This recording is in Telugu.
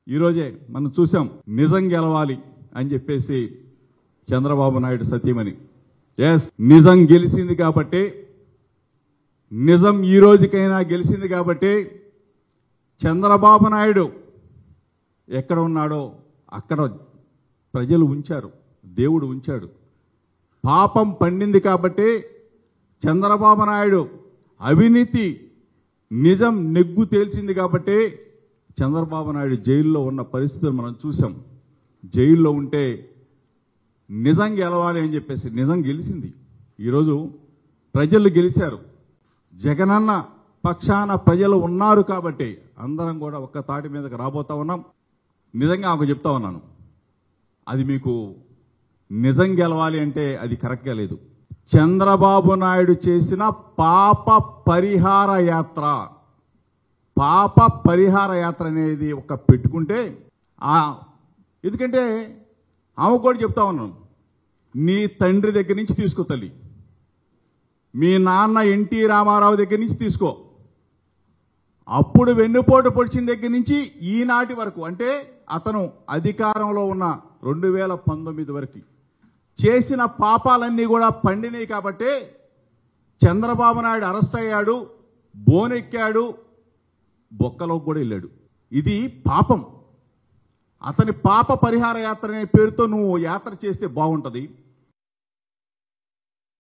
ఈరోజే మనం చూసాం నిజం గెలవాలి అని చెప్పేసి చంద్రబాబు నాయుడు సతీమణి ఎస్ నిజం గెలిచింది కాబట్టి నిజం ఈ రోజుకైనా గెలిచింది కాబట్టి చంద్రబాబు నాయుడు ఎక్కడ ఉన్నాడో అక్కడ ప్రజలు ఉంచారు దేవుడు ఉంచాడు పాపం పండింది కాబట్టి చంద్రబాబు నాయుడు అవినీతి నిజం నెగ్గు తేల్చింది కాబట్టి చంద్రబాబు నాయుడు జైల్లో ఉన్న పరిస్థితులు మనం చూసాం జైల్లో ఉంటే నిజం గెలవాలి అని చెప్పేసి నిజం గెలిచింది ఈరోజు ప్రజలు గెలిచారు జగనన్న పక్షాన ప్రజలు ఉన్నారు కాబట్టి అందరం కూడా ఒక్క తాటి మీదకి రాబోతా ఉన్నాం నిజంగా ఒక చెప్తా ఉన్నాను అది మీకు నిజం గెలవాలి అంటే అది కరెక్ట్గా లేదు చంద్రబాబు నాయుడు చేసిన పాప పరిహార యాత్ర పాప పరిహార యాత్ర అనేది ఒక పెట్టుకుంటే ఆ ఎందుకంటే ఆమె కూడా చెప్తా ఉన్నాను నీ తండ్రి దగ్గర నుంచి తీసుకో తల్లి మీ నాన్న ఎన్టీ రామారావు దగ్గర నుంచి తీసుకో అప్పుడు వెన్నుపోటు పొడిచిన దగ్గర నుంచి ఈనాటి వరకు అంటే అతను అధికారంలో ఉన్న రెండు వేల పంతొమ్మిది వరకు చేసిన పాపాలన్నీ కూడా పండినాయి కాబట్టి చంద్రబాబు నాయుడు అరెస్ట్ అయ్యాడు బోనెక్కాడు బొక్కలోకి కూడా వెళ్ళాడు ఇది పాపం అతని పాప పరిహార యాత్ర అనే పేరుతో నువ్వు యాత్ర చేస్తే బాగుంటుంది